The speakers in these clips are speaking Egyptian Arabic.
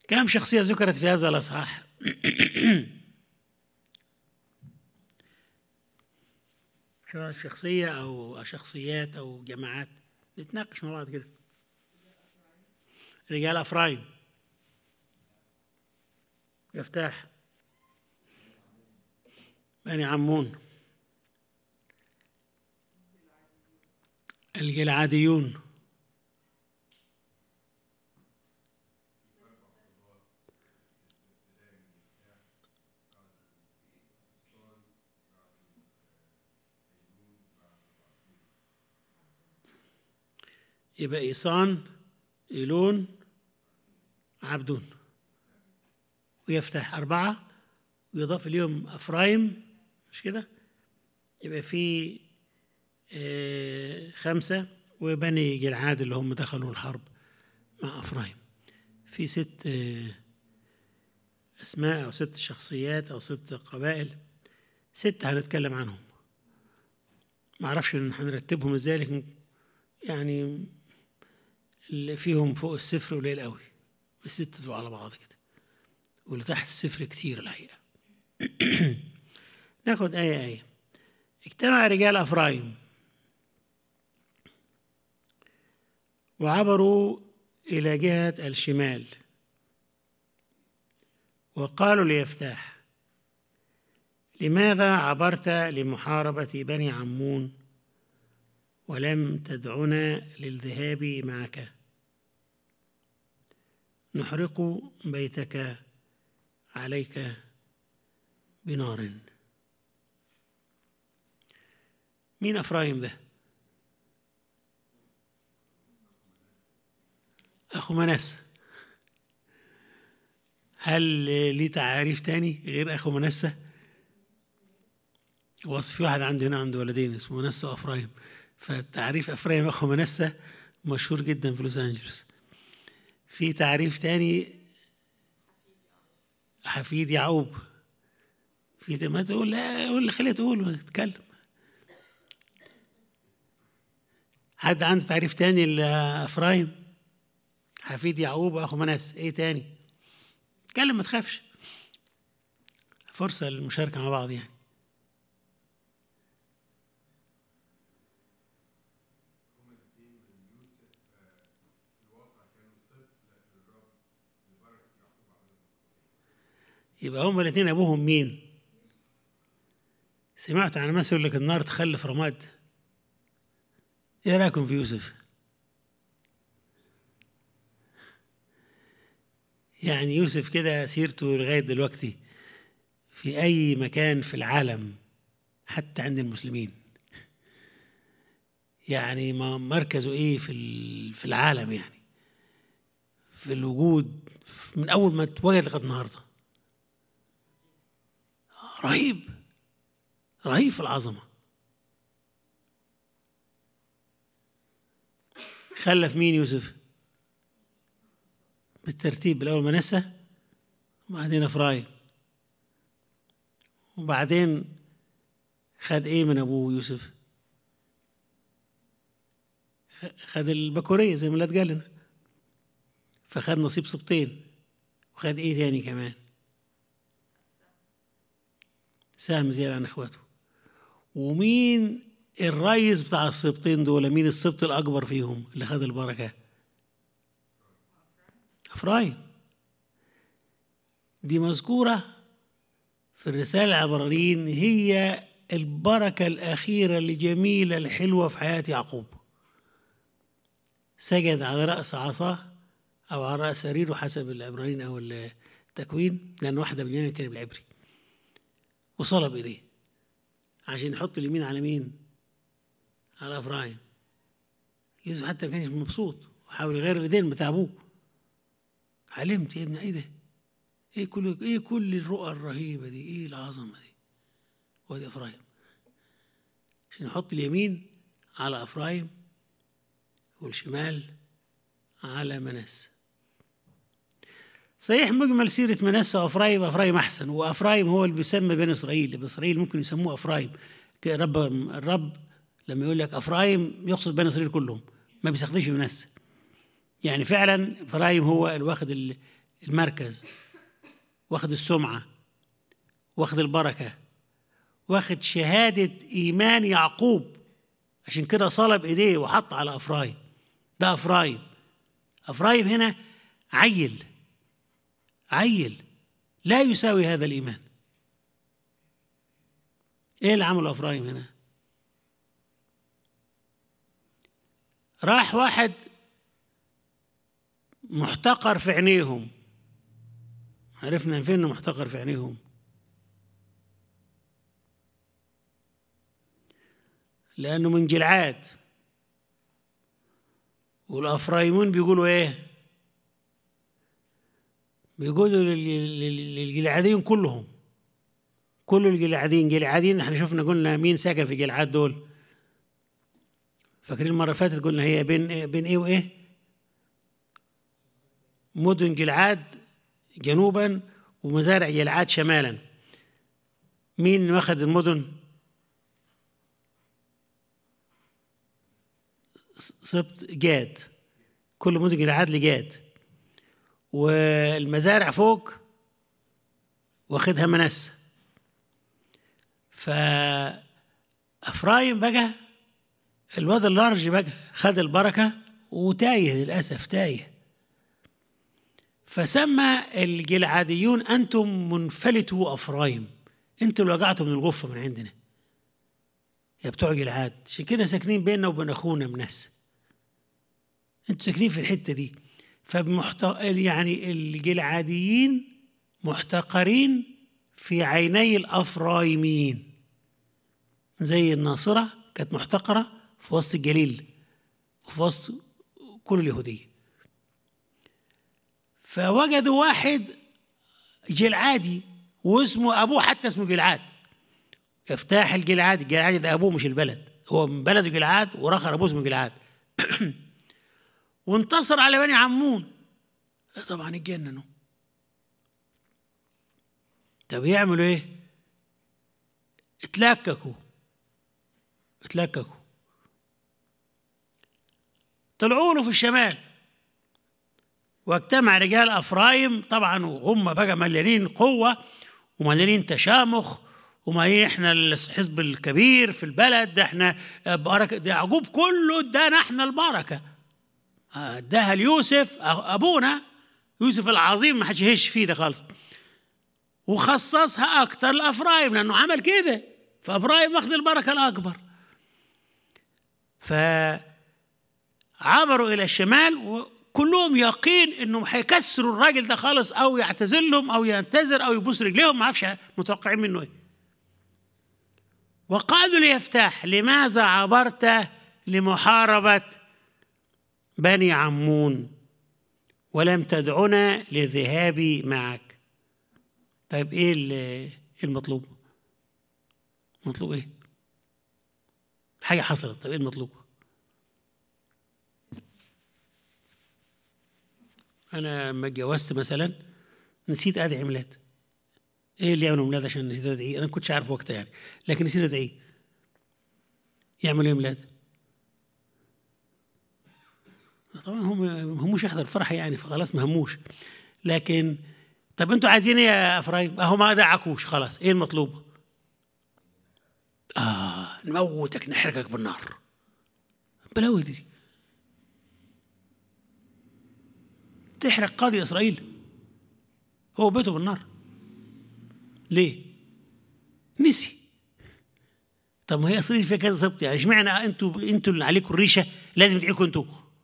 كم شخصية ذكرت في هذا الأصحاح؟ سواء شخصية أو شخصيات أو جماعات نتناقش مع بعض كده رجال أفرايم يفتاح بني عمون الجلعاديون يبقى إيصان إيلون عبدون ويفتح أربعة ويضاف اليوم أفرايم مش كده يبقى في آه، خمسة وبني جلعاد اللي هم دخلوا الحرب مع أفرايم في ست آه، أسماء أو ست شخصيات أو ست قبائل ست هنتكلم عنهم ما أعرفش إن هنرتبهم إزاي لكن يعني اللي فيهم فوق الصفر قليل قوي الست دول على بعض كده واللي تحت الصفر كتير الحقيقة ناخد آية آية اجتمع رجال أفرايم وعبروا إلى جهة الشمال وقالوا ليفتاح لماذا عبرت لمحاربة بني عمون ولم تدعنا للذهاب معك نحرق بيتك عليك بنار مين أفرايم ده؟ أخو منسى هل ليه تعاريف تاني غير أخو منسى؟ وصف في واحد عنده هنا عنده ولدين اسمه منسى وأفرايم فتعريف أفرايم أخو منسى مشهور جدا في لوس أنجلوس في تعريف تاني حفيد يعقوب في ما تقول لا قول اللي خليها تقول وتتكلم حد عنده تعريف تاني لأفرايم حفيد يعقوب أخو مناس إيه تاني اتكلم ما تخافش فرصة للمشاركة مع بعض يعني يبقى هما الاثنين ابوهم مين؟ سمعت عن مثل يقول لك النار تخلف رماد ايه رايكم في يوسف؟ يعني يوسف كده سيرته لغايه دلوقتي في اي مكان في العالم حتى عند المسلمين يعني ما مركزه ايه في ال- في العالم يعني في الوجود من اول ما اتوجد لغايه النهارده رهيب رهيب في العظمة خلف مين يوسف بالترتيب بالأول منسى وبعدين أفرايم وبعدين خد إيه من أبوه يوسف خد البكورية زي ما لا اتقال لنا فخد نصيب سبطين وخد إيه تاني كمان سهم زيادة عن اخواته ومين الريس بتاع السبطين دول مين السبط الاكبر فيهم اللي خد البركه افرايم دي مذكوره في الرساله العبرانيين هي البركه الاخيره الجميله الحلوه في حياه يعقوب سجد على راس عصاه او على راس سريره حسب العبرانيين او التكوين لان واحده باليوناني والتاني بالعبري وصلى بايديه عشان يحط اليمين على مين؟ على افرايم يوسف حتى ما كانش مبسوط وحاول يغير الايدين بتاع ابوه علمت يا ابني ايه ده؟ ايه كل ايه كل الرؤى الرهيبه دي؟ ايه العظمه دي؟ وادي افرايم عشان يحط اليمين على افرايم والشمال على منسى صحيح مجمل سيرة منسى وأفرايم أفرايم أحسن وأفرايم هو اللي بيسمى بين إسرائيل بني إسرائيل ممكن يسموه أفرايم الرب الرب لما يقول لك أفرايم يقصد بني إسرائيل كلهم ما بيستخدمش منسى يعني فعلا أفرايم هو اللي واخد ال- المركز واخد السمعة واخد البركة واخد شهادة إيمان يعقوب عشان كده صلب إيديه وحط على أفرايم ده أفرايم أفرايم هنا عيل عيل لا يساوي هذا الإيمان إيه اللي عمله أفرايم هنا راح واحد محتقر في عينيهم عرفنا من فين انه محتقر في عينيهم لانه من جلعاد والافرايمون بيقولوا ايه بيقولوا لل- لل- للجلعادين كلهم كل الجلعادين جلعادين احنا شفنا قلنا مين ساكن في جلعاد دول فاكرين المره اللي فاتت قلنا هي بين بين ايه وايه مدن جلعاد جنوبا ومزارع جلعاد شمالا مين واخد المدن سبط جاد كل مدن جلعاد لجاد والمزارع فوق واخدها منسى فأفرايم بقى الواد اللارج بقى خد البركة وتايه للأسف تايه فسمى الجلعاديون أنتم منفلتوا أفرايم أنتم اللي وقعتوا من الغفة من عندنا يا بتوع جلعاد عشان كده ساكنين بيننا وبين أخونا مناس أنتوا ساكنين في الحتة دي فمحت... يعني الجلعاديين محتقرين في عيني الأفرايميين زي الناصرة كانت محتقرة في وسط الجليل وفي وسط كل اليهودية فوجدوا واحد جلعادي واسمه أبوه حتى اسمه جلعاد يفتاح الجلعاد الجلعادي ده أبوه مش البلد هو من بلده جلعاد ورخر أبوه اسمه جلعاد وانتصر على بني عمون طبعا اتجننوا طب يعملوا ايه اتلككوا اتلككوا طلعوا له في الشمال واجتمع رجال افرايم طبعا وهم بقى مليانين قوه ومليانين تشامخ وما احنا الحزب الكبير في البلد ده احنا بركه ده يعقوب كله ادانا احنا البركه اداها ليوسف ابونا يوسف العظيم ما حدش يهش فيه ده خالص وخصصها اكتر لافرايم لانه عمل كده فابراهيم واخد البركه الاكبر فعبروا الى الشمال وكلهم يقين انهم هيكسروا الراجل ده خالص او يعتزل لهم او ينتظر او يبوس رجليهم ما اعرفش متوقعين منه ايه وقالوا ليفتح لماذا عبرت لمحاربه بني عمون ولم تدعنا للذهاب معك طيب ايه المطلوب مطلوب ايه حاجه حصلت طيب ايه المطلوب انا لما اتجوزت مثلا نسيت ادعي ميلاد ايه اللي يعملوا ميلاد عشان نسيت ادعي انا كنتش عارف وقتها يعني لكن نسيت ادعي يعملوا ايه ميلاد طبعا هم هموش يحضر فرح يعني فخلاص ما هموش لكن طب انتوا عايزين ايه يا افرايم؟ اهو ما دعكوش خلاص ايه المطلوب؟ اه نموتك نحرقك بالنار بلاوي دي تحرق قاضي اسرائيل هو بيته بالنار ليه؟ نسي طب ما هي اسرائيل فيها كذا سبت يعني اشمعنى انتوا انتوا اللي عليكم الريشه لازم تعيكوا انتوا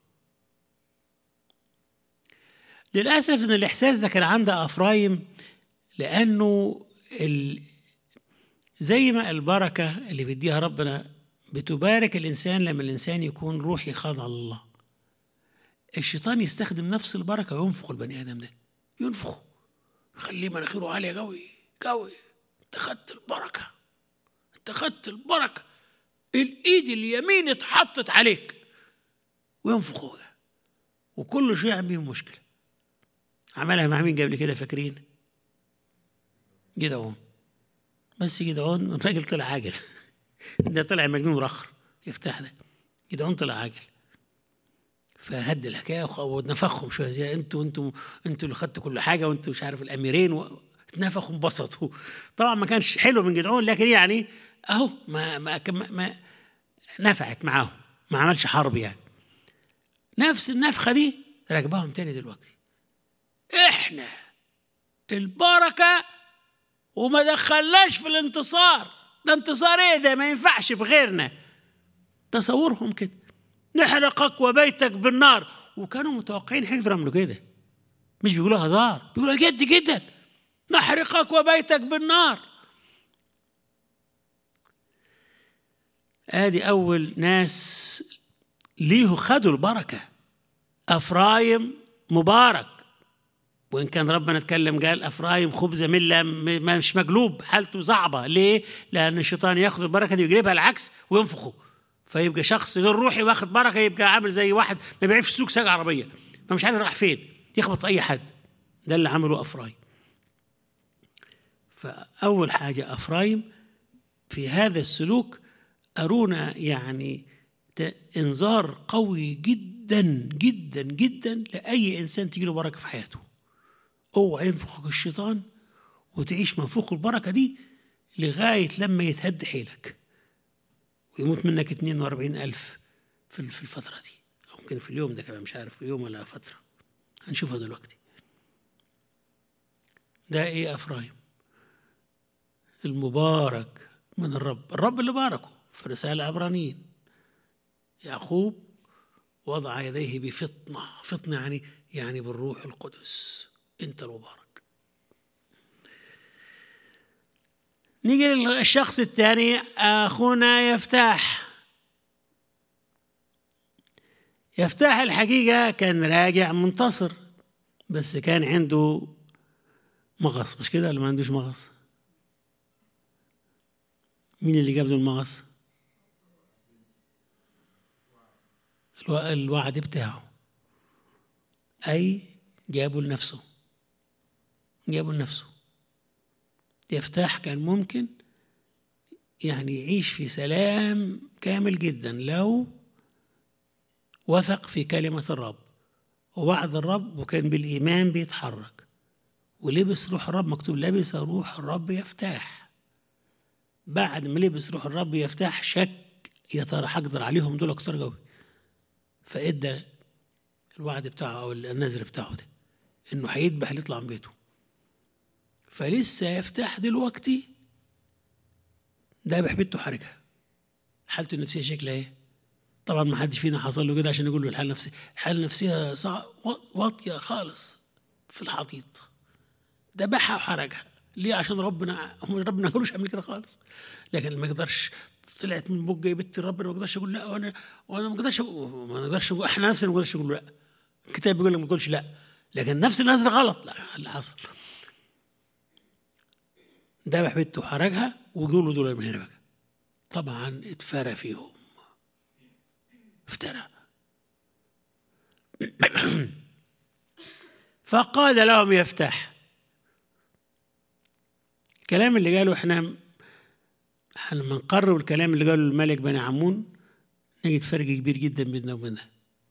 للأسف إن الإحساس ده كان عند أفرايم لأنه ال... زي ما البركة اللي بيديها ربنا بتبارك الإنسان لما الإنسان يكون روحي خاضع لله الشيطان يستخدم نفس البركة وينفخ البني آدم ده ينفخه يخليه مناخيره عالية قوي قوي أنت خدت البركة أنت خدت البركة الإيد اليمين اتحطت عليك وينفخه وكل شيء عم مشكله عملها مع مين قبل كده فاكرين؟ جدعون بس جدعون الراجل طلع عاجل ده طلع مجنون رخر يفتح ده جدعون طلع عاجل فهد الحكايه وخ- ونفخهم شويه زي انتوا انتوا انتوا اللي خدتوا كل حاجه وانتوا مش عارف الاميرين و... اتنفخوا انبسطوا طبعا ما كانش حلو من جدعون لكن يعني اهو ما ما, ما, ما نفعت معاهم ما عملش حرب يعني نفس النفخه دي راكباهم تاني دلوقتي احنا البركه وما دخلناش في الانتصار ده انتصار ايه ده ما ينفعش بغيرنا تصورهم كده نحرقك وبيتك بالنار وكانوا متوقعين هيقدروا يعملوا كده مش بيقولوا هزار بيقولوا جد جدا نحرقك وبيتك بالنار ادي اول ناس ليه خدوا البركه افرايم مبارك وان كان ربنا اتكلم قال افرايم خبز مله م- ما مش مقلوب حالته صعبه ليه؟ لان الشيطان ياخذ البركه دي ويقلبها العكس وينفخه فيبقى شخص غير روحي واخد بركه يبقى عامل زي واحد ما بيعرفش يسوق ساق عربيه فمش عارف راح فين يخبط في اي حد ده اللي عمله افرايم فاول حاجه افرايم في هذا السلوك ارونا يعني ت- انذار قوي جدا جدا جدا لاي انسان تجي له بركه في حياته اوعى ينفخك الشيطان وتعيش منفوخ البركه دي لغايه لما يتهد حيلك ويموت منك 42 ألف في في الفترة دي أو ممكن في اليوم ده كمان مش عارف في يوم ولا فترة هنشوفها دلوقتي ده إيه أفرايم المبارك من الرب الرب اللي باركه في رسالة عبرانيين يعقوب وضع يديه بفطنة فطنة يعني يعني بالروح القدس أنت المبارك نيجي للشخص الثاني أخونا يفتاح يفتاح الحقيقة كان راجع منتصر بس كان عنده مغص مش كده ولا ما عندوش مغص مين اللي جاب له المغص الو- الوعد بتاعه أي جابه لنفسه جابه لنفسه يفتح كان ممكن يعني يعيش في سلام كامل جدا لو وثق في كلمة الرب ووعد الرب وكان بالإيمان بيتحرك ولبس روح الرب مكتوب لبس روح الرب يفتح بعد ما لبس روح الرب يفتح شك يا ترى هقدر عليهم دول اكتر قوي فادى الوعد بتاعه او النذر بتاعه ده انه هيذبح اللي يطلع من بيته فلسه يفتح دلوقتي ذابح بنته حركها حالته النفسيه شكلها ايه؟ طبعا ما حدش فينا حصل له كده عشان يقول له الحاله النفسيه الحاله النفسيه صع... واطيه خالص في الحضيض ذبحها وحرقها ليه عشان ربنا هم ربنا ما قالوش اعمل كده خالص لكن ما يقدرش طلعت من بقي بنت ربنا ما اقدرش اقول لا وانا وانا ما اقدرش ما نقدرش نقول- احنا نفسنا ما نقدرش نقول لا الكتاب بيقول لك ما تقولش لا لكن نفس النذر غلط لا اللي حصل ذبح بنته وحرقها ويقولوا دول من هنا بقى طبعا اتفرى فيهم افترى فقال لهم يفتح الكلام اللي قاله احنا لما نقرب الكلام اللي قاله الملك بني عمون نجد فرق كبير جدا بيننا وبينها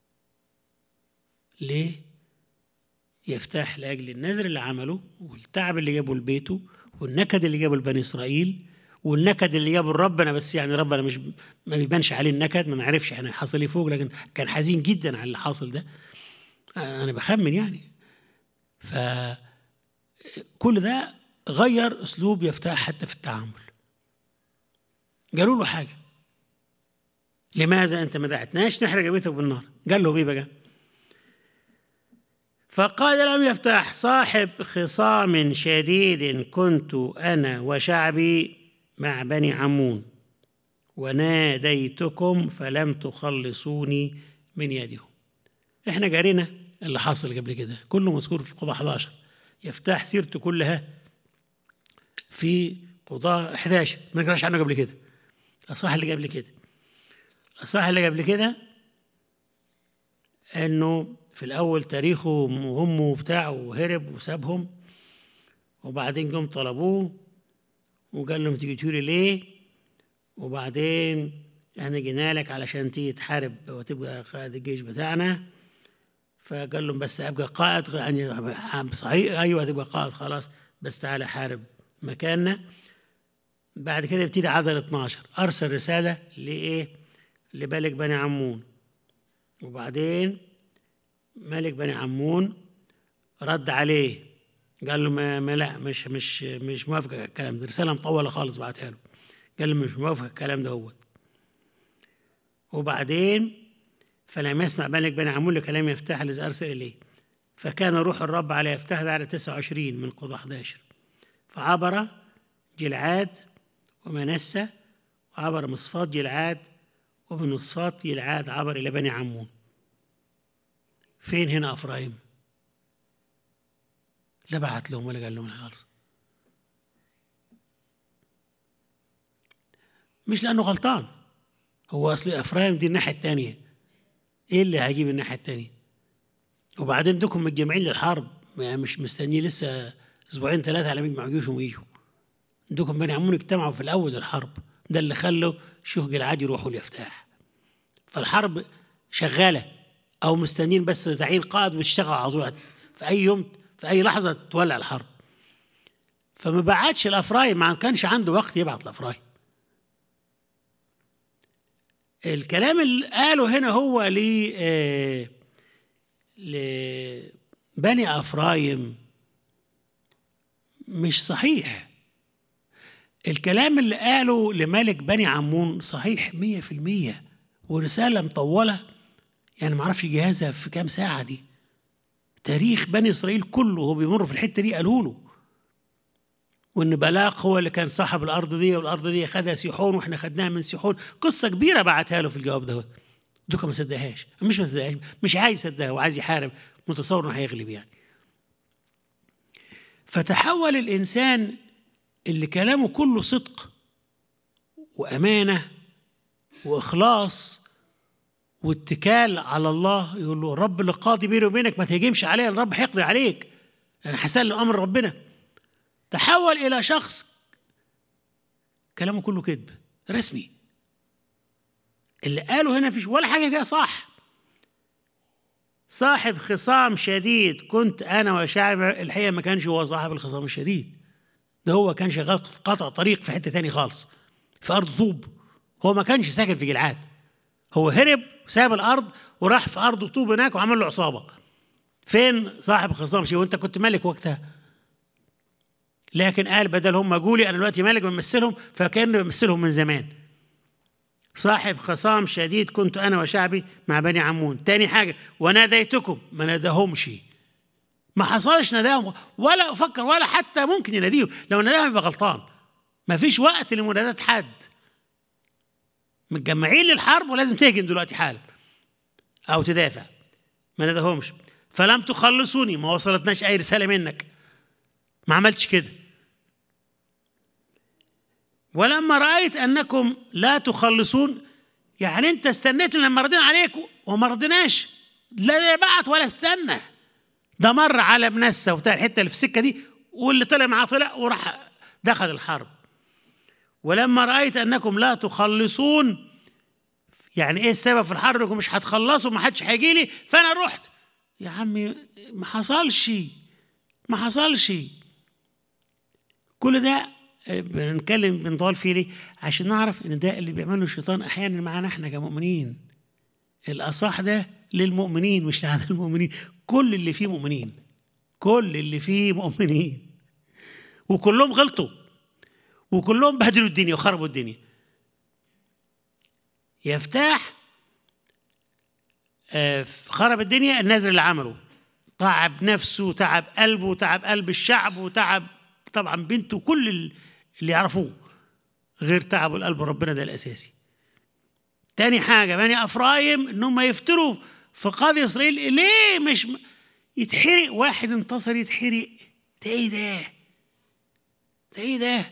ليه؟ يفتح لأجل النذر اللي عمله والتعب اللي جابه لبيته والنكد اللي جابه لبني إسرائيل والنكد اللي جابه لربنا بس يعني ربنا مش ما بيبانش عليه النكد ما نعرفش احنا حصل ايه فوق لكن كان حزين جدا على اللي حاصل ده انا بخمن يعني ف كل ده غير اسلوب يفتح حتى في التعامل قالوا له حاجه لماذا انت ما دعتناش نحرق بيتك بالنار قال له ايه بقى فقال لهم يفتح صاحب خصام شديد كنت انا وشعبي مع بني عمون وناديتكم فلم تخلصوني من يدهم احنا قرينا اللي حصل قبل كده كله مذكور في قضاء 11 يفتح سيرته كلها في قضاء 11 ما نقراش عنه قبل كده الاصحاح اللي قبل كده الاصحاح اللي قبل كده انه في الاول تاريخه وامه وبتاع وهرب وسابهم وبعدين جم طلبوه وقال لهم تيجي تقولي ليه وبعدين احنا جينا لك علشان تيجي تحارب وتبقى قائد الجيش بتاعنا فقال لهم بس ابقى قائد يعني صحيح ايوه تبقى قائد خلاص بس تعالى حارب مكاننا بعد كده يبتدي عدد 12 ارسل رساله لايه؟ لملك بني عمون وبعدين ملك بني عمون رد عليه قال له ما, ما لا مش مش مش موافق على الكلام ده رساله مطوله خالص بعتها له قال له مش موافق على الكلام ده هو وبعدين فلم يسمع ملك بني عمون لكلام يفتح الذي ارسل اليه فكان روح الرب على يفتح ده على 29 من قضاء 11 فعبر جلعاد ومنسى وعبر مصفات جلعاد ومن مصفات جلعاد عبر إلى بني عمون فين هنا أفرايم لا بعت لهم ولا قال لهم خالص مش لأنه غلطان هو أصل أفرايم دي الناحية التانية إيه اللي هيجيب الناحية التانية وبعدين دوكم متجمعين للحرب يعني مش مستنيين لسه أسبوعين ثلاثة على ما يجمعوا جيوشهم ويجوا دوكم بني عمون اجتمعوا في الأول الحرب ده اللي خلوا شيوخ جلعاد يروحوا اليفتاح فالحرب شغالة أو مستنيين بس تعيين قائد وتشتغل على طول في أي يوم في أي لحظة تولع الحرب فما بعتش الأفرايم ما كانش عنده وقت يبعت الأفرايم الكلام اللي قاله هنا هو ل آه لبني أفرايم مش صحيح الكلام اللي قاله لملك بني عمون صحيح مية في المية ورسالة مطولة يعني معرفش يجهزها في كام ساعة دي تاريخ بني إسرائيل كله هو بيمر في الحتة دي قالوا له وإن بلاق هو اللي كان صاحب الأرض دي والأرض دي خدها سيحون وإحنا خدناها من سيحون قصة كبيرة بعتها له في الجواب ده دوكا ما صدقهاش مش ما صدقهاش مش عايز يصدقها وعايز يحارب متصور إنه هيغلب يعني فتحول الإنسان اللي كلامه كله صدق وأمانة وإخلاص واتكال على الله يقول له الرب اللي قاضي بيني وبينك ما تهجمش عليا الرب هيقضي عليك أنا هسلم أمر ربنا تحول إلى شخص كلامه كله كذب رسمي اللي قاله هنا فيش ولا حاجة فيها صح صاحب خصام شديد كنت أنا وشعب الحقيقة ما كانش هو صاحب الخصام الشديد ده هو كان شغال قطع طريق في حتة تاني خالص في أرض طوب هو ما كانش ساكن في جلعاد هو هرب وساب الأرض وراح في أرض طوب هناك وعمل له عصابة فين صاحب خصام شيء وانت كنت ملك وقتها لكن قال بدل هم قولي انا دلوقتي ملك بمثلهم فكانه بيمثلهم من زمان صاحب خصام شديد كنت انا وشعبي مع بني عمون تاني حاجه وناديتكم ما ناداهمش ما حصلش نداهم ولا فكر ولا حتى ممكن يناديهم لو ناداهم يبقى غلطان ما فيش وقت لمنادات حد متجمعين للحرب ولازم تهجم دلوقتي حالا او تدافع ما ناداهمش فلم تخلصوني ما وصلتناش اي رساله منك ما عملتش كده ولما رايت انكم لا تخلصون يعني انت استنيت لما رضينا عليكم وما رضيناش لا بعت ولا استنى ده مر على منسى وبتاع الحته اللي في السكه دي واللي طلع معاه طلع وراح دخل الحرب ولما رايت انكم لا تخلصون يعني ايه السبب في الحرب انكم مش هتخلصوا ما حدش هيجي لي فانا رحت يا عمي ما حصلش ما حصلش كل ده بنتكلم بنطول فيه ليه؟ عشان نعرف ان ده اللي بيعمله الشيطان احيانا معانا احنا كمؤمنين الاصح ده للمؤمنين مش لعدد المؤمنين كل اللي فيه مؤمنين كل اللي فيه مؤمنين وكلهم غلطوا وكلهم بهدلوا الدنيا وخربوا الدنيا يفتح خرب الدنيا النذر اللي عمله تعب نفسه وتعب قلبه وتعب قلب الشعب وتعب طبعا بنته كل اللي يعرفوه غير تعب القلب ربنا ده الاساسي تاني حاجة بني أفرايم إن هم يفتروا في قاضي إسرائيل ليه مش يتحرق واحد انتصر يتحرق ده إيه ده؟ ده إيه ده؟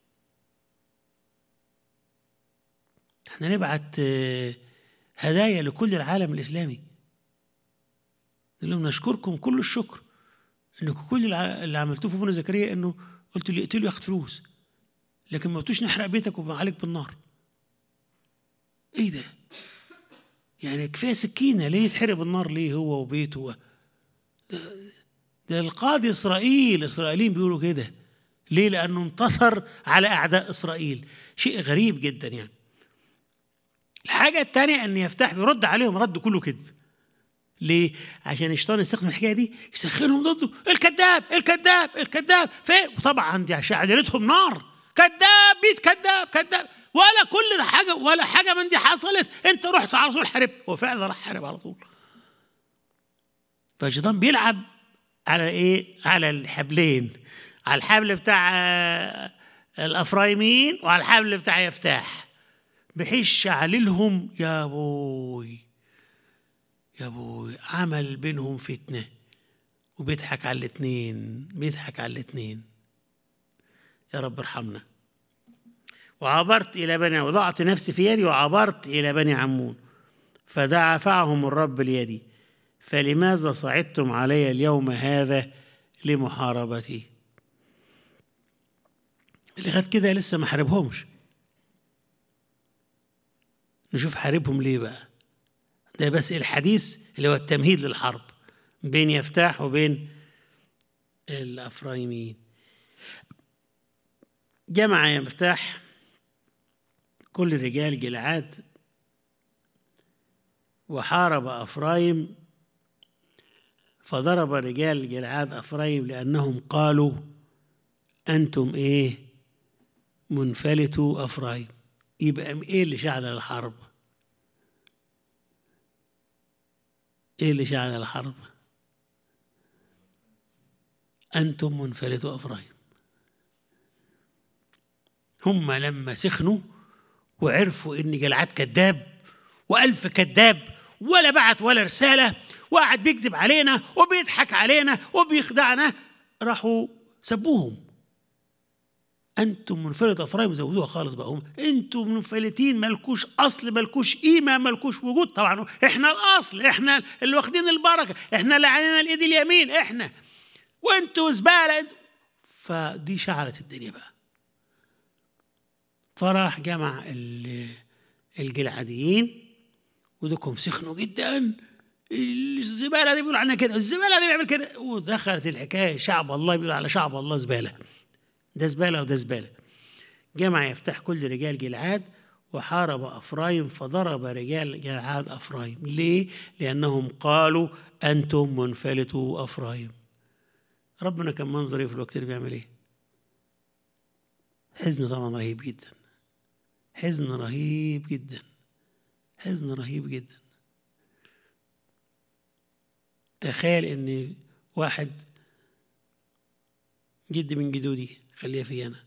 احنا نبعت هدايا لكل العالم الإسلامي نقول لهم نشكركم كل الشكر انكم كل اللي عملتوه في ابونا زكريا انه قلت اللي يقتله ياخد فلوس لكن ما قلتوش نحرق بيتك وما عليك بالنار ايه ده يعني كفايه سكينه ليه يتحرق بالنار ليه هو وبيته ده, ده القاضي اسرائيل اسرائيليين بيقولوا كده ليه لانه انتصر على اعداء اسرائيل شيء غريب جدا يعني الحاجه الثانيه ان يفتح بيرد عليهم رد كله كذب ليه؟ عشان الشيطان يستخدم الحكايه دي يسخنهم ضده الكذاب الكذاب الكذاب فين؟ وطبعا دي شعلتهم نار كذاب بيت كذاب كذاب ولا كل ده حاجه ولا حاجه من دي حصلت انت رحت على طول حاربت هو فعلا راح حارب على طول فالشيطان بيلعب على ايه؟ على الحبلين على الحبل بتاع الافرايميين وعلى الحبل بتاع يفتاح بحيث شعللهم يا بوي يا ابوي عمل بينهم فتنه وبيضحك على الاثنين بيضحك على الاثنين يا رب ارحمنا وعبرت الى بني وضعت نفسي في يدي وعبرت الى بني عمون فدفعهم الرب ليدي فلماذا صعدتم علي اليوم هذا لمحاربتي لغايه كده لسه ما حاربهمش نشوف حاربهم ليه بقى ده بس الحديث اللي هو التمهيد للحرب بين يفتاح وبين الافرايميين جمع يفتاح كل رجال جلعاد وحارب افرايم فضرب رجال جلعاد افرايم لانهم قالوا انتم ايه منفلتوا افرايم يبقى ايه اللي شعل الحرب ايه اللي شعل الحرب انتم منفلتوا افرايم هم لما سخنوا وعرفوا ان جلعاد كذاب والف كذاب ولا بعت ولا رساله وقعد بيكذب علينا وبيضحك علينا وبيخدعنا راحوا سبوهم انتم منفلت افرايم زودوها خالص بقى هم انتم منفلتين ملكوش اصل ملكوش قيمه ملكوش وجود طبعا احنا الاصل احنا اللي واخدين البركه احنا اللي علينا الايد اليمين احنا وانتوا زباله انتوا فدي شعلت الدنيا بقى فراح جمع الجلعاديين ودكم سخنوا جدا الزباله دي بيقولوا عنها كده الزباله دي بيعمل كده ودخلت الحكايه شعب الله بيقول على شعب الله زباله ده زباله وده زباله جمع يفتح كل رجال جلعاد وحارب افرايم فضرب رجال جلعاد افرايم ليه لانهم قالوا انتم منفلتوا افرايم ربنا كان منظر ايه في الوقت اللي بيعمل ايه حزن طبعا رهيب جدا حزن رهيب جدا حزن رهيب جدا تخيل ان واحد جد من جدودي خليها في انا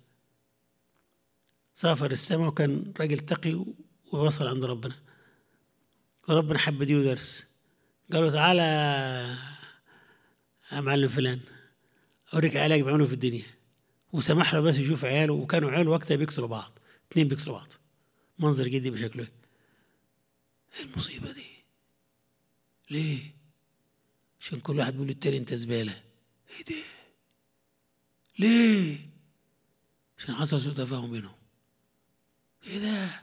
سافر السماء وكان راجل تقي ووصل عند ربنا وربنا حب يديله درس قال له تعالى يا معلم فلان اوريك علاج بيعملوا في الدنيا وسمح له بس يشوف عياله وكانوا عياله وقتها بيقتلوا بعض اتنين بيقتلوا بعض منظر جدي بشكله ايه المصيبه دي ليه عشان كل واحد بيقول للتاني انت زباله ايه ده ليه عشان حصل سوء تفاهم بينهم ايه ده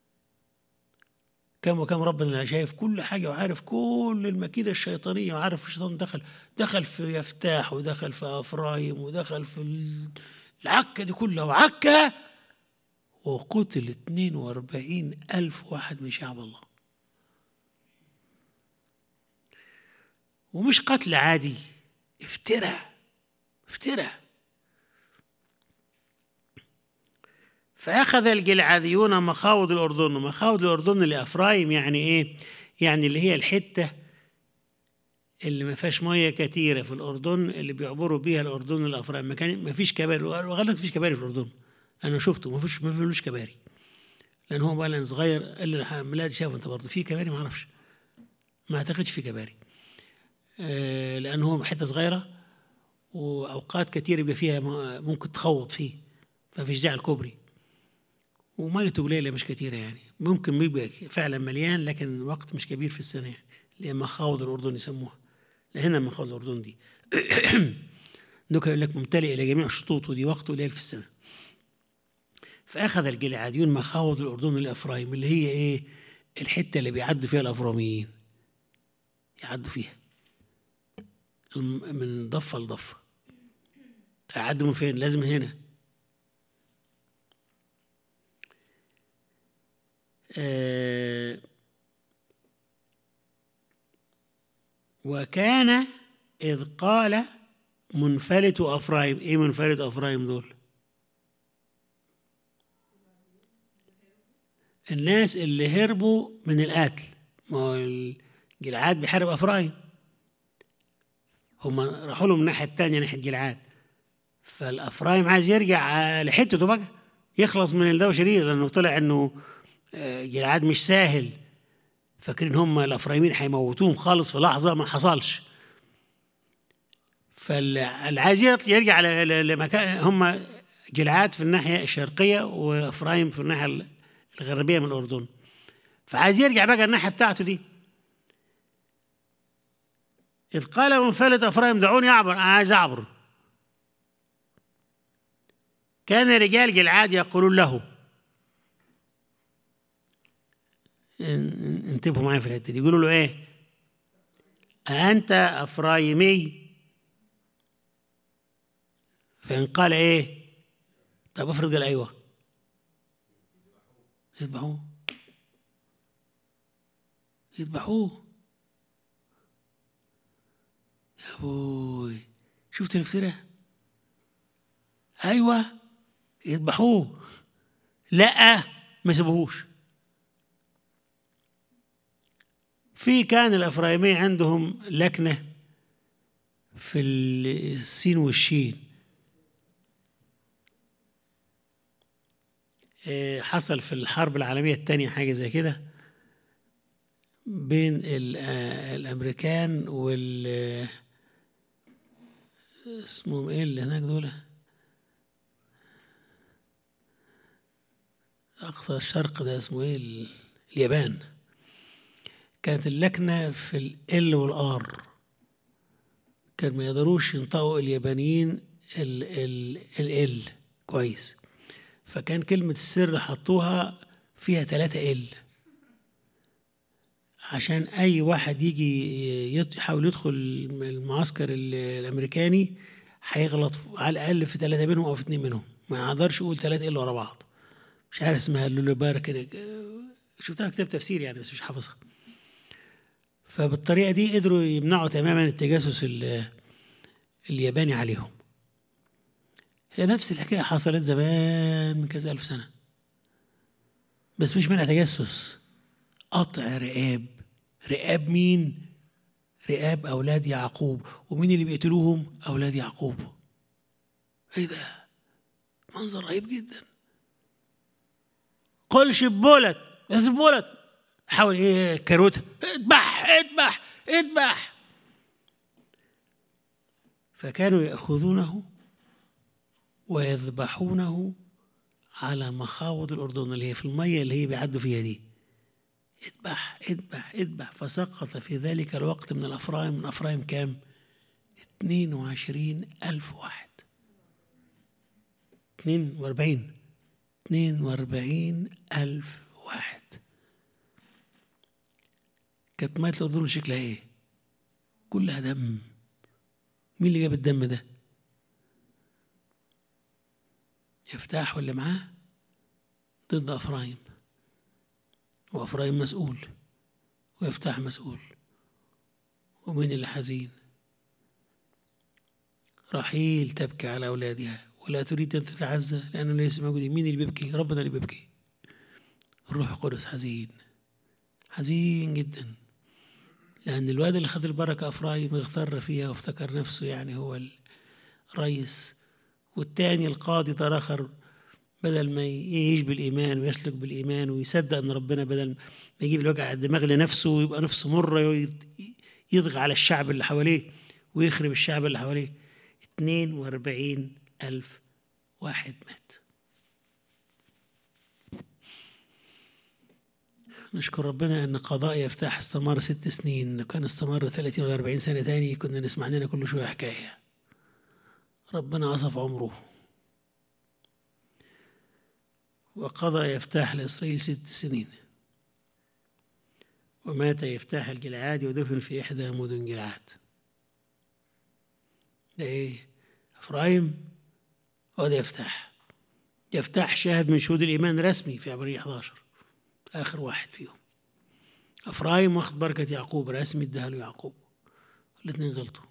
كم وكم ربنا شايف كل حاجة وعارف كل المكيدة الشيطانية وعارف الشيطان دخل دخل في يفتاح ودخل في أفرايم ودخل في العكة دي كلها وعكة وقتل 42 ألف واحد من شعب الله ومش قتل عادي افترى افترى فأخذ الجلعاديون مخاوض الأردن مخاوض الأردن لأفرايم يعني إيه؟ يعني اللي هي الحتة اللي ما فيهاش مية كتيرة في الأردن اللي بيعبروا بيها الأردن لأفرايم ما كان ما فيش كباري وغالبا ما فيش كباري في الأردن أنا شفته ما فيش ما فيش كباري لأن هو بقى صغير قال لي ميلاد شاف أنت برضه في كباري ما أعرفش ما أعتقدش في كباري آه لأن هو حتة صغيرة وأوقات كتير يبقى فيها ممكن تخوض فيه ففيش داعي الكوبري وميته قليلة مش كتيرة يعني ممكن بيبقى فعلا مليان لكن وقت مش كبير في السنة يعني اللي هي مخاوض الأردن يسموها هنا مخاوض الأردن دي دوك يقول لك ممتلئ إلى جميع الشطوط ودي وقت قليل في السنة فأخذ الجلعاديون مخاوض الأردن لأفرايم اللي هي إيه الحتة اللي بيعدوا فيها الأفراميين يعدوا فيها الم- من ضفة لضفة هيعدوا من فين؟ لازم من هنا آه وكان إذ قال منفلت أفرايم إيه منفلت أفرايم دول؟ الناس اللي هربوا من القتل ما هو جلعاد بيحارب أفرايم هم راحوا له من الناحية التانية ناحية جلعاد فالأفرايم عايز يرجع آه، لحتته بقى يخلص من الدوشة دي لأنه طلع إنه آه، جلعاد مش ساهل فاكرين هم الأفرايمين هيموتوهم خالص في لحظة ما حصلش فاللي عايز يطل- يرجع ل- ل- لمكان هم جلعاد في الناحية الشرقية وأفرايم في الناحية الغربية من الأردن فعايز يرجع بقى الناحية بتاعته دي إذ قال منفلت أفرايم دعوني أعبر أنا عايز أعبر كان رجال جلعاد يقولون له ان- ان- انتبهوا معايا في الحتة دي يقولوا له إيه أنت أفرايمي فإن قال إيه طب افرض قال أيوه يذبحوه يذبحوه يا ابوي شفت الافتراء ايوه يذبحوه لا ما سيبوهوش في كان الافرايميه عندهم لكنه في السين والشين آه، حصل في الحرب العالمية الثانية حاجة زي كده بين ال- آه، الأمريكان وال آه، اسمهم إيه اللي هناك دول أقصى الشرق ده اسمه إيه ال- اليابان كانت اللكنة في ال والآر كان ما يقدروش ينطقوا اليابانيين ال ال ال كويس فكان كلمة السر حطوها فيها ثلاثة ال عشان أي واحد يجي يط- يحاول يدخل المعسكر ال- الأمريكاني هيغلط ف- على الأقل في ثلاثة منهم أو في اتنين منهم ما يقدرش يقول ثلاثة ال ورا بعض مش عارف اسمها لولوبار كده شفتها كتاب تفسير يعني بس مش حافظها فبالطريقة دي قدروا يمنعوا تماما التجسس ال- الياباني عليهم هي نفس الحكاية حصلت زمان من كذا ألف سنة بس مش منع تجسس قطع رقاب رقاب مين؟ رقاب أولاد يعقوب ومين اللي بيقتلوهم؟ أولاد يعقوب إيه ده؟ منظر رهيب جدا قل شبولت شبولت حاول ايه كروتها اذبح اذبح اذبح فكانوا يأخذونه ويذبحونه على مخاوض الأردن اللي هي في المية اللي هي بيعدوا فيها دي اذبح اذبح اذبح فسقط في ذلك الوقت من الأفرايم من أفرايم كام؟ 22 ألف واحد 42 42 ألف واحد كانت مية الأردن شكلها إيه؟ كلها دم مين اللي جاب الدم ده؟ يفتح واللي معاه ضد أفرايم وأفرايم مسؤول ويفتح مسؤول ومين اللي حزين رحيل تبكي على أولادها ولا تريد أن تتعزى لأنه ليس موجودين مين اللي بيبكي ربنا اللي بيبكي الروح القدس حزين حزين جدا لأن الواد اللي خد البركة أفرايم اغتر فيها وافتكر نفسه يعني هو الرئيس والتاني القاضي ده آخر بدل ما يعيش بالإيمان ويسلك بالإيمان ويصدق أن ربنا بدل ما يجيب الوجع على الدماغ لنفسه ويبقى نفسه مرة يضغى على الشعب اللي حواليه ويخرب الشعب اللي حواليه 42 ألف واحد مات نشكر ربنا أن قضاء يفتح استمر ست سنين لو كان استمر 30 ولا 40 سنة تاني كنا نسمع لنا كل شوية حكاية ربنا عصف عمره وقضى يفتح لإسرائيل ست سنين ومات يفتاح الجلعادي ودفن في إحدى مدن جلعاد ده إيه إفرايم وده يفتاح يفتاح شاهد من شهود الإيمان رسمي في عبرية 11 آخر واحد فيهم إفرايم واخد بركة يعقوب رسمي اداها له يعقوب الاثنين غلطوا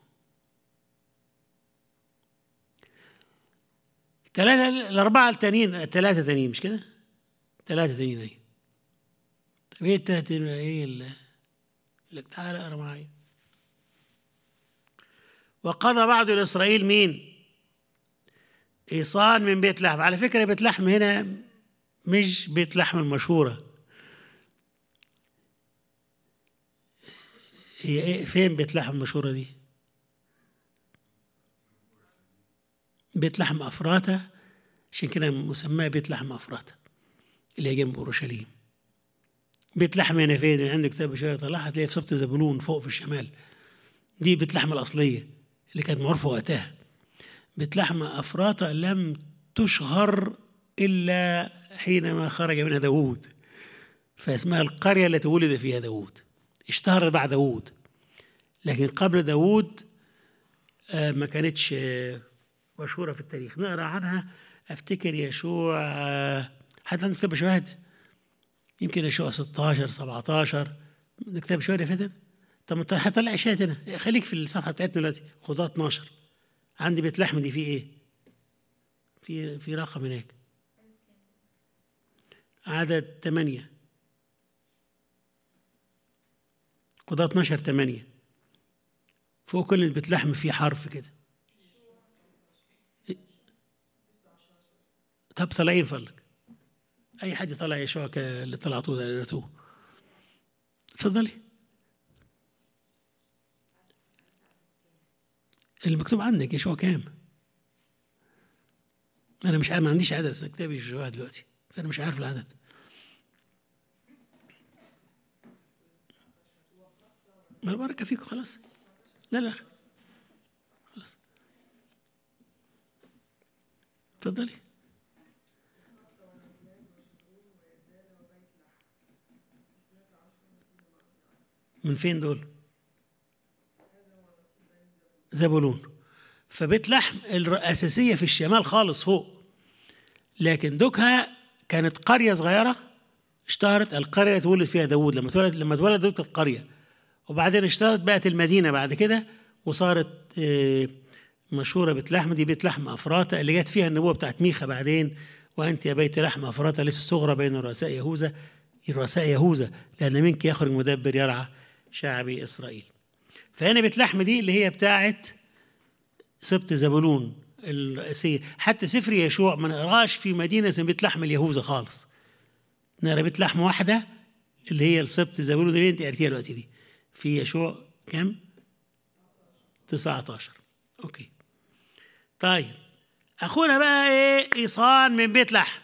ثلاثة الأربعة التانيين ثلاثة تانيين مش كده؟ ثلاثة تانيين أهي طب إيه التلاتة إيه اللي لك تعالى اقرا معايا وقضى بعض لإسرائيل مين؟ إيصال من بيت لحم على فكرة بيت لحم هنا مش بيت لحم المشهورة هي إيه فين بيت لحم المشهورة دي؟ بيت لحم أفراتا عشان كده مسماه بيت لحم أفراتا اللي هي جنب أورشليم بيت لحم هنا فين؟ عندك كتاب شوية طلع هتلاقيه في سبط زبولون فوق في الشمال دي بيت لحم الأصلية اللي كانت معروفة وقتها بيت لحم أفراطة لم تشهر إلا حينما خرج منها داوود فاسمها القرية التي ولد فيها داوود اشتهرت بعد داوود لكن قبل داوود آه، ما كانتش آه، مشهورة في التاريخ نقرأ عنها أفتكر يشوع آه، حتى عندك كتاب شواهد يمكن يشوع 16 17 كتاب شواهد يا فاتن طب ما انت هطلع شاهد هنا خليك في الصفحة بتاعتنا دلوقتي خدها 12 عندي بيت لحم دي في ايه؟ في في رقم هناك عدد ثمانية قضاء 12 ثمانية فوق كل بيت لحم في حرف كده طب طلعين فضلك اي حد يطلع يشوع ك- اللي طلعتوه ده اللي قريتوه اتفضلي المكتوب عندك يشوع كام انا مش عارف ما عنديش عدد أصل كتابي يشوع دلوقتي فانا مش عارف العدد ما البركه فيكم خلاص لا لا خلاص اتفضلي من فين دول؟ زبولون فبيت لحم الأساسية في الشمال خالص فوق لكن دوكها كانت قرية صغيرة اشتهرت القرية اللي اتولد فيها داوود لما اتولد لما اتولد داوود كانت قرية وبعدين اشتهرت بقت المدينة بعد كده وصارت آه، مشهورة بيت لحم دي بيت لحم أفراطة اللي جت فيها النبوة بتاعت ميخا بعدين وأنت يا بيت لحم أفراطة ليس الصغرى بين رؤساء يهوذا رؤساء يهوذا لأن منك يخرج مدبر يرعى شعبي إسرائيل فهنا بيت لحم دي اللي هي بتاعت سبط زبولون الرئيسية حتى سفر يشوع ما نقراش في مدينة اسمها بيت لحم اليهوذا خالص نقرا بيت لحم واحدة اللي هي السبط زبولون اللي انت قريتيها دلوقتي دي في يشوع كم؟ 19 اوكي طيب اخونا بقى ايه ايصان من بيت لحم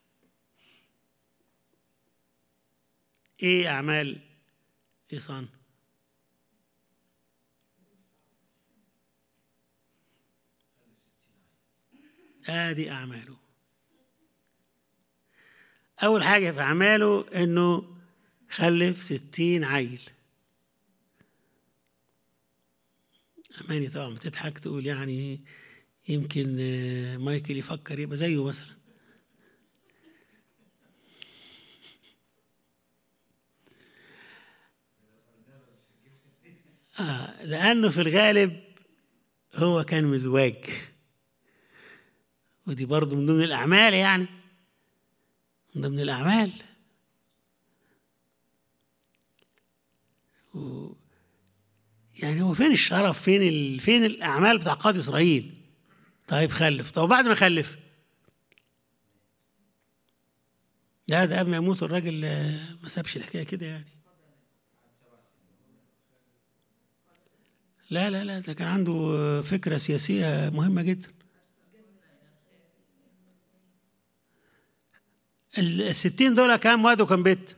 ايه اعمال ايصان ادي اعماله اول حاجه في اعماله انه خلف ستين عيل اماني طبعا بتضحك تقول يعني يمكن آه، مايكل يفكر يبقى زيه مثلا آه لأنه في الغالب هو كان مزواج ودي برضه من ضمن الأعمال يعني من ضمن الأعمال و يعني هو فين الشرف فين ال... فين الأعمال بتاع قاضي إسرائيل طيب خلف طب بعد ما خلف لا ده قبل ما يموت الراجل آه، ما سابش الحكاية كده يعني لا لا لا ده كان عنده آه، فكرة سياسية مهمة جدا ال- الستين دول كام واد وكام بيت؟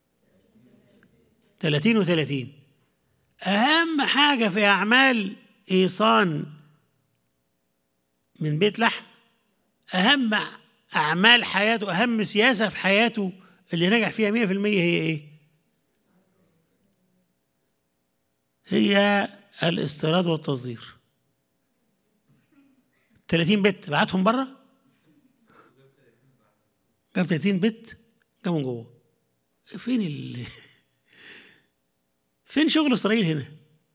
تلاتين وتلاتين أهم حاجة في أعمال إيصان من بيت لحم أهم أعمال حياته أهم سياسة في حياته اللي نجح فيها مية في المية هي إيه؟ هي الاستيراد والتصدير 30 بت بعتهم بره جاب 30 بت جابهم جوه فين ال فين شغل اسرائيل هنا؟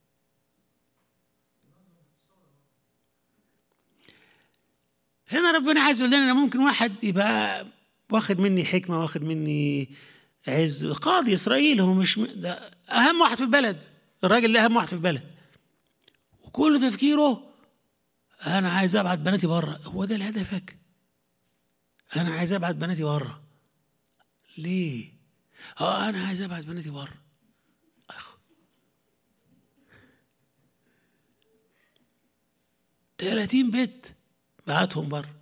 هنا ربنا عايز يقول لنا ممكن واحد يبقى واخد مني حكمه واخد مني عز قاضي اسرائيل هو مش م... ده اهم واحد في البلد الراجل ده اهم واحد في البلد وكل تفكيره انا عايز ابعت بناتي بره هو ده هدفك انا عايز ابعت بناتي بره ليه اه انا عايز ابعت بناتي بره أخ. 30 بيت بعتهم بره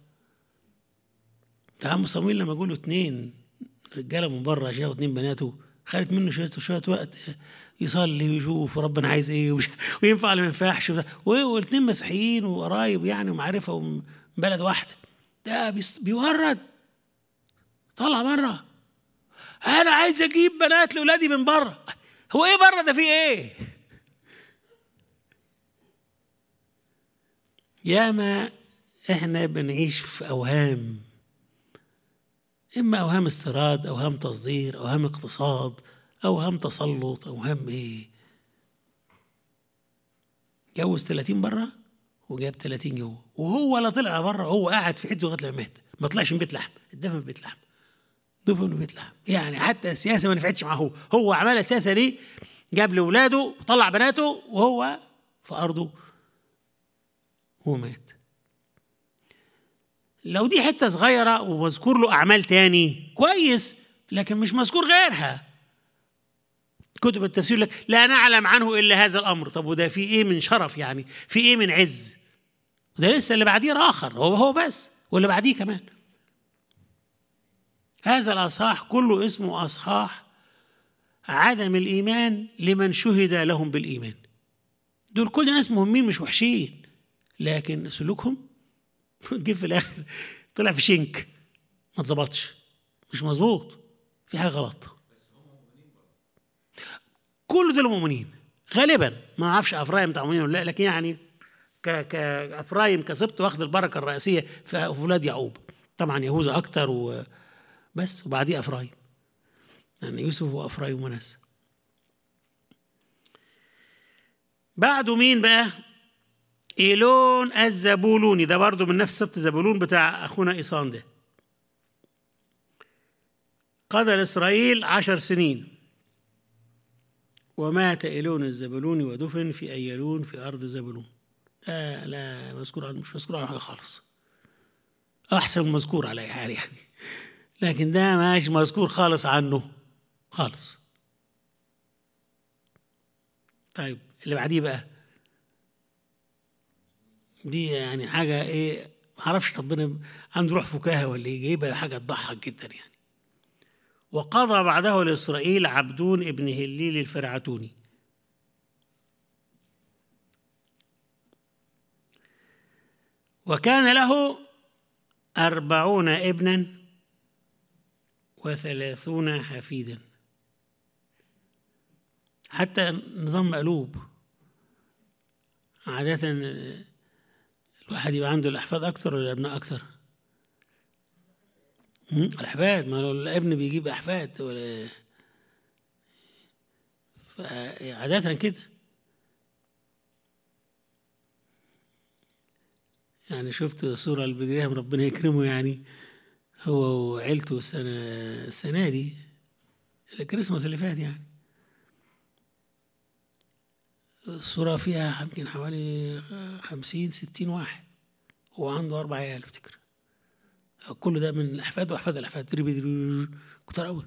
ده عم صمويل لما يقولوا اتنين رجاله من بره جابوا اتنين بناته خدت منه شويه شويه وقت يصلي ويشوف ربنا عايز ايه وش وينفع ولا ما ينفعش والاثنين مسيحيين وقرايب يعني ومعرفه ومن بلد واحده ده بيورد طلع بره انا عايز اجيب بنات لاولادي من بره هو ايه بره ده فيه ايه ياما احنا بنعيش في اوهام اما اوهام استيراد اوهام تصدير اوهام اقتصاد اوهام تسلط اوهام ايه جوز 30 بره وجاب 30 جوه وهو لا طلع بره هو قاعد في حته لغايه لما مات ما طلعش من بيت لحم اتدفن في بيت لحم دفن في بيت لحم يعني حتى السياسه ما نفعتش معاه هو هو عمل السياسه دي جاب لاولاده وطلع بناته وهو في ارضه ومات لو دي حته صغيره ومذكور له اعمال تاني كويس لكن مش مذكور غيرها كتب التفسير لك لا نعلم عنه الا هذا الامر طب وده في ايه من شرف يعني في ايه من عز وده لسه اللي بعديه اخر هو هو بس واللي بعديه كمان هذا الاصحاح كله اسمه اصحاح عدم الايمان لمن شهد لهم بالايمان دول كل ناس مهمين مش وحشين لكن سلوكهم جه في الاخر طلع في شنك ما اتظبطش مش مظبوط في حاجه غلط كل دول مؤمنين غالبا ما اعرفش افرايم بتاع مؤمنين ولا لا لكن يعني ك كافرايم كسبت واخد البركه الرئيسيه في اولاد يعقوب طبعا يهوذا اكتر وبس وبعديه افرايم يعني يوسف وافرايم وناس بعده مين بقى إيلون الزبولوني ده برضه من نفس سبط زبولون بتاع أخونا إيصان ده قضى لإسرائيل عشر سنين ومات إيلون الزبولوني ودفن في أيلون في أرض زبولون لا لا مذكور عنه مش مذكور عنه حاجة خالص أحسن مذكور على أي حال يعني لكن ده مش مذكور خالص عنه خالص طيب اللي بعديه بقى دي يعني حاجة إيه معرفش ربنا عنده روح فكاهة ولا إيه جايبها حاجة تضحك جدا يعني وقضى بعده لإسرائيل عبدون ابن هليل الفرعتوني وكان له أربعون ابنا وثلاثون حفيدا حتى نظام مقلوب عادة الواحد يبقى عنده الأحفاد أكتر ولا الأبناء أكتر؟ الأحفاد ما لو الابن بيجيب أحفاد ولا عادة كده يعني شفت صورة لبريهم ربنا يكرمه يعني هو وعيلته السنة السنة دي الكريسماس اللي فات يعني الصورة فيها يمكن حوالي خمسين ستين واحد هو عنده أربع عيال أفتكر كل ده من الأحفاد وأحفاد الأحفاد كتار أوي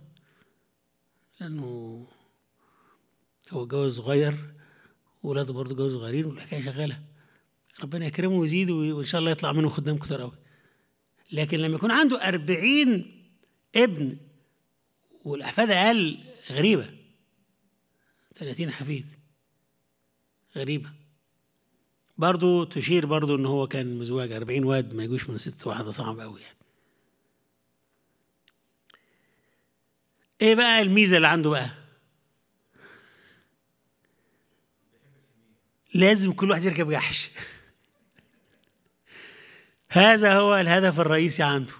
لأنه هو جوز صغير ولاده برضه جوز صغيرين والحكاية شغالة ربنا يكرمه ويزيد وإن شاء الله يطلع منه خدام كتار أوي لكن لما يكون عنده أربعين ابن والأحفاد أقل غريبة ثلاثين حفيد غريبة برضو تشير برضو ان هو كان مزواج أربعين واد ما يجوش من ست واحدة صعب قوي يعني ايه بقى الميزة اللي عنده بقى لازم كل واحد يركب جحش هذا هو الهدف الرئيسي عنده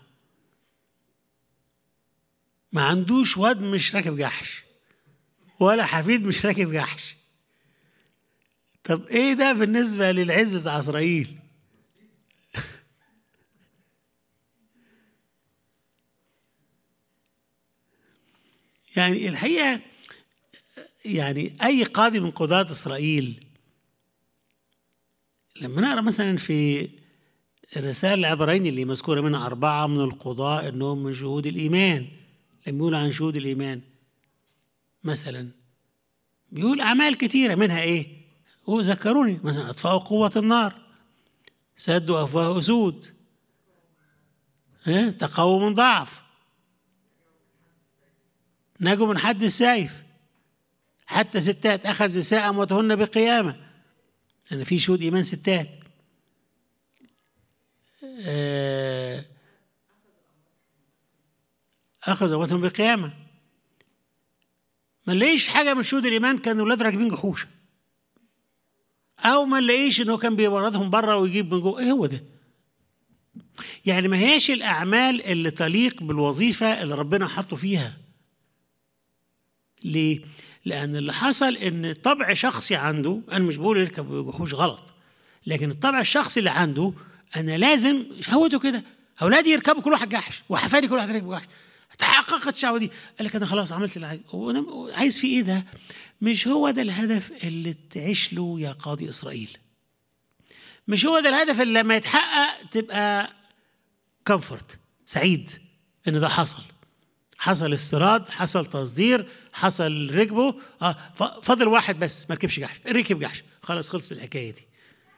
ما عندوش واد مش راكب جحش ولا حفيد مش راكب جحش طب ايه ده بالنسبه للعز بتاع اسرائيل يعني الحقيقه يعني اي قاضي من قضاه اسرائيل لما نقرا مثلا في الرسائل العبرين اللي مذكوره منها اربعه من القضاء انهم من شهود الايمان لما يقول عن شهود الايمان مثلا بيقول اعمال كثيره منها ايه وذكروني مثلا اطفاء قوه النار سدوا افواه اسود ها تقووا من ضعف نجوا من حد السيف حتى ستات اخذ نساء امواتهن بقيامه لان في شهود ايمان ستات آه، اخذ امواتهم بقيامه ما نلاقيش حاجه من شهود الايمان كان ولاد راكبين جحوشه او ما نلاقيش انه كان بيوردهم بره ويجيب من جوه ايه هو ده يعني ما هياش الاعمال اللي تليق بالوظيفه اللي ربنا حطه فيها ليه لان اللي حصل ان طبع شخصي عنده انا مش بقول يركب جحوش غلط لكن الطبع الشخصي اللي عنده انا لازم شهوته كده اولادي يركبوا كل واحد جحش وحفادي كل واحد يركب جحش تحققت الشهوه دي قال لك انا خلاص عملت اللي عايز هو أنا عايز فيه ايه ده مش هو ده الهدف اللي تعيش له يا قاضي اسرائيل مش هو ده الهدف اللي لما يتحقق تبقى كومفورت سعيد ان ده حصل حصل استيراد حصل تصدير حصل ركبه اه ف- فاضل واحد بس ما ركبش جحش ركب جحش خلاص خلصت الحكايه دي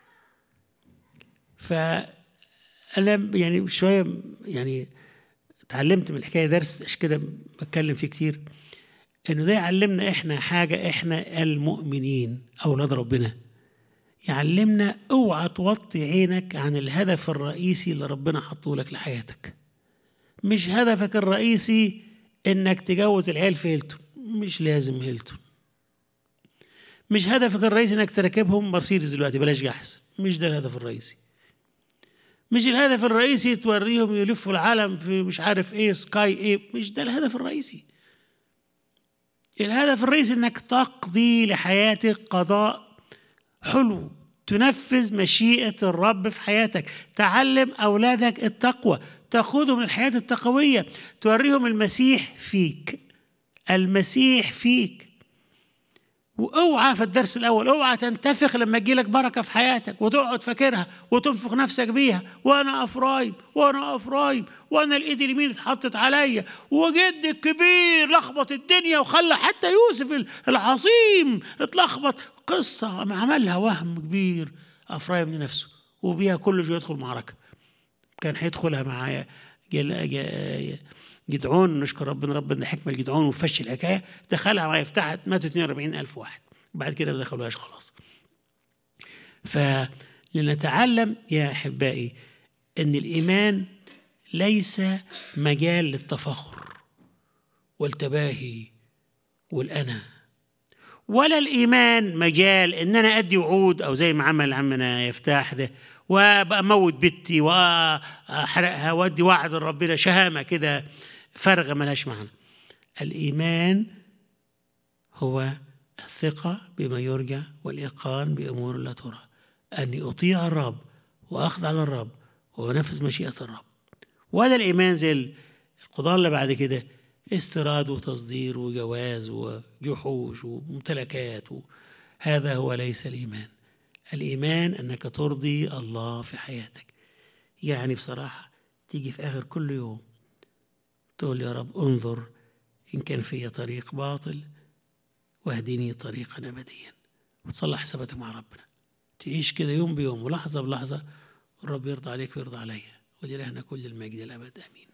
ف انا يعني شويه يعني اتعلمت من الحكايه درس عشان كده بتكلم فيه كتير انه ده يعلمنا احنا حاجه احنا المؤمنين اولاد ربنا يعلمنا اوعى توطي عينك عن الهدف الرئيسي اللي ربنا حطه لك لحياتك مش هدفك الرئيسي انك تجوز العيال في هيلتون مش لازم هيلتون مش هدفك الرئيسي انك تركبهم مرسيدس دلوقتي بلاش جحس مش ده الهدف الرئيسي مش الهدف الرئيسي توريهم يلفوا العالم في مش عارف ايه سكاي ايه مش ده الهدف الرئيسي الهدف الرئيسي انك تقضي لحياتك قضاء حلو تنفذ مشيئة الرب في حياتك تعلم أولادك التقوى تأخذهم من الحياة التقوية توريهم المسيح فيك المسيح فيك واوعى في الدرس الاول اوعى تنتفخ لما تجيلك بركه في حياتك وتقعد فاكرها وتنفخ نفسك بيها وانا افرايم وانا افرايم وانا الايد اليمين اتحطت عليا وجدي الكبير لخبط الدنيا وخلى حتى يوسف العظيم اتلخبط قصه ما عملها وهم كبير افرايم لنفسه وبيها كل شويه يدخل معركه كان هيدخلها معايا جل- ج- جدعون نشكر ربنا ربنا حكمة الجدعون وفش الحكاية دخلها معايا فتحت ماتوا 42 ألف واحد بعد كده ما دخلوهاش خلاص فلنتعلم يا أحبائي أن الإيمان ليس مجال للتفاخر والتباهي والأنا ولا الإيمان مجال إن أنا أدي وعود أو زي ما عمل عمنا يفتاح ده وأموت بنتي وأحرقها وأدي وعد لربنا شهامة كده فارغة ملهاش معنى الإيمان هو الثقة بما يرجى والإيقان بأمور لا ترى أني أطيع الرب وأخضع للرب وأنفذ مشيئة الرب وهذا الإيمان زي القضاء اللي بعد كده استيراد وتصدير وجواز وجحوش وممتلكات و... هذا هو ليس الإيمان الإيمان أنك ترضي الله في حياتك يعني بصراحة تيجي في آخر كل يوم تقول يا رب انظر إن كان في طريق باطل واهدني طريقا أبديا وتصلح حساباتك مع ربنا تعيش كده يوم بيوم ولحظة بلحظة الرب يرضى عليك ويرضى عليا ولإلهنا كل المجد الأبد آمين